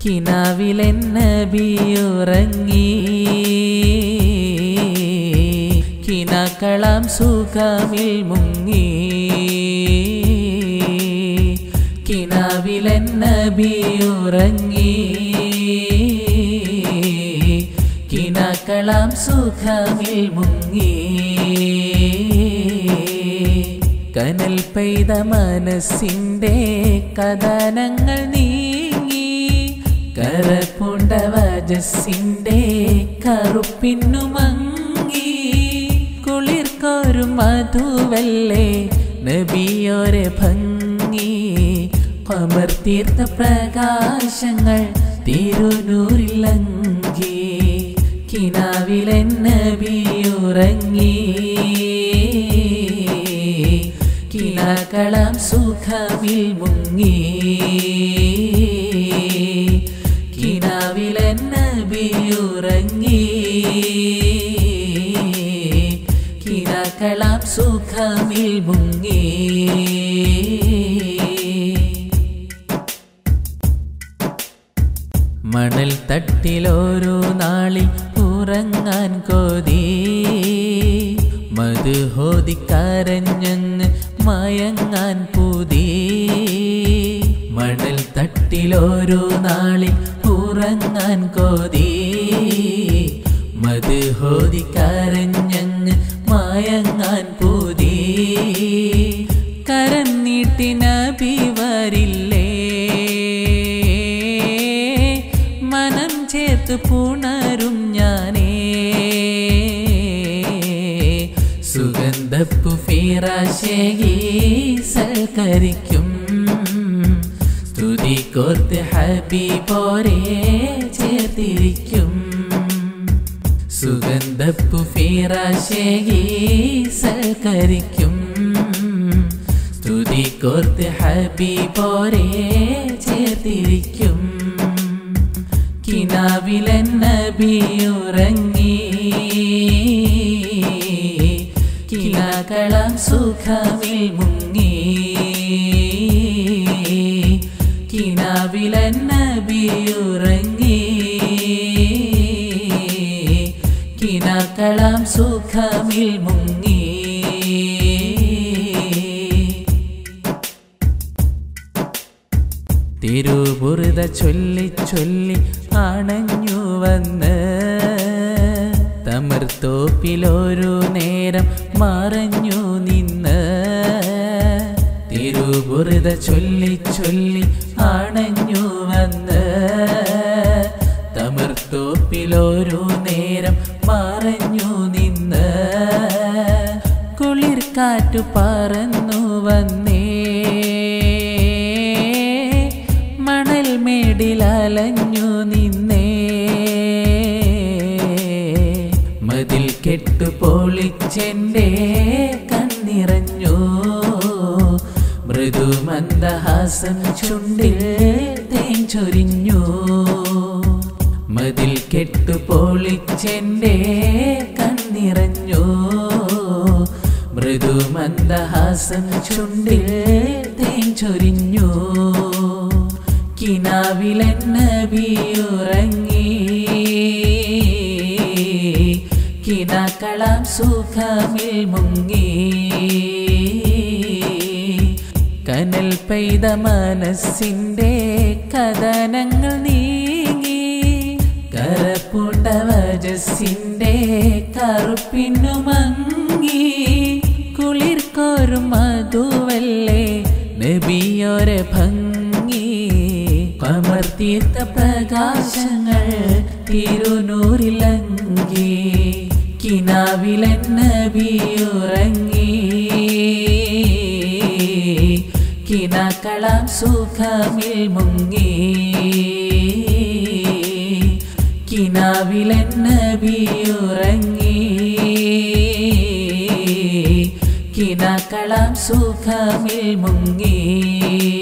കിനാവിലെൻ നബിയുറങ്ങി കിനാക്കളം സുഖമിൽ മുങ്ങി കിനാവിലെൻ നബിയുറങ്ങി കിനാക്കളം സുഖമിൽ മുങ്ങി കനൽ പെയ്ത മനസ്സിൻ്റെ കഥനങ്ങൾ നീങ്ങി കരപ്പുണ്ട വജസ്സിൻ്റെ കറുപ്പിന്നു മങ്ങി കുളിർക്കൊരു മധുവല്ലേ നബിയോരെ ഭംഗി കമർ തീർത്ത പ്രകാശങ്ങൾ തിരുനൂരിലങ്കി കിനാവിലെൻ നബിയുറങ്ങി കിനാക്കളം സുഖമിൽ മുങ്ങി കിനാവിലെൻ നബിയുറങ്ങി കിനാക്കളം സുഖമിൽ മുങ്ങി മണൽ തട്ടിലോരോ നാളിൽ ഉറങ്ങാൻ കൊതി മധുഹോതി കരഞ്ഞങ്ങ് മയങ്ങാൻ പുതി മണൽ തട്ടിലോരോ നാളിൽ ഉറങ്ങാൻ കൊതി മധുഹോതി കരഞ്ഞങ്ങ് മയങ്ങാൻ പുതി കരം നീട്ടി നബി വരില്ലേ മനം ചേർത്ത് പുണരും ഞാനേ സുഗന്ധപ്പു ഫീറാശേകി സൽക്കരിക്കും സ്തുതി കോർത്ത് ഹബീബോരെ ചേർത്തിരിക്കും സുഗന്ധപ്പു ഫീറാശേകി സൽക്കരിക്കും സ്തുതി കോർത്ത് ഹബീബോരെ ചേർത്തിരിക്കും കിനാവിലെൻ നബിയുറങ്ങി കിനാക്കളം സുഖമിൽ മുങ്ങി കിനാവിലെൻ നബിയുറങ്ങി കിനാക്കളം സുഖമിൽ മുങ്ങി തിരുപുറുത ചൊല്ലി ചൊല്ലി അണഞ്ഞു വന്ന് തമിർത്തോപ്പിലൊരു നേരം മറഞ്ഞു നിന്ന് തിരുപുറുത ചൊല്ലി ചൊല്ലി അണഞ്ഞു വന്ന് തമിർത്തോപ്പിലൊരു നേരം മറഞ്ഞു നിന്ന് കുളിർ കാറ്റു പറന്നു വന്നേ മണൽ മേടിലലഞ്ഞു നിന്നേ മതിൽ കെട്ടു പൊളിച്ചെൻ്റെ കണ്ണിറഞ്ഞു മൃദുമന്ദഹാസം ചുണ്ടിൽ തേൻ ചൊരിഞ്ഞു മതിൽ കെട്ടു പൊളിച്ചെൻ്റെ കണ്ണിറഞ്ഞു മൃദുമന്ദഹാസം ചുണ്ടിൽ തേൻ ചൊരിഞ്ഞു കിനാവിലെൻ നബിയുറങ്ങി കിനാക്കളം സുഖമിൽ മുങ്ങി കനൽ പെയ്ത മനസ്സിൻ്റെ കഥനങ്ങൾ നീങ്ങി കരപ്പുണ്ട വജസ്സിൻ്റെ കറുപ്പിന്നു മങ്ങി കുളിർക്കൊരു മധുവല്ലേ നബിയോരെ ഭംഗി കമർ തീർത്ത പ്രകാശങ്ങൾ തിരുനൂരിലങ്കി കിനാവിലെൻ നബിയുറങ്ങി കിനാക്കളം സുഖമിൽ മുങ്ങി കിനാവിലെൻ നബിയുറങ്ങി കിനാക്കളം സുഖമിൽ മുങ്ങി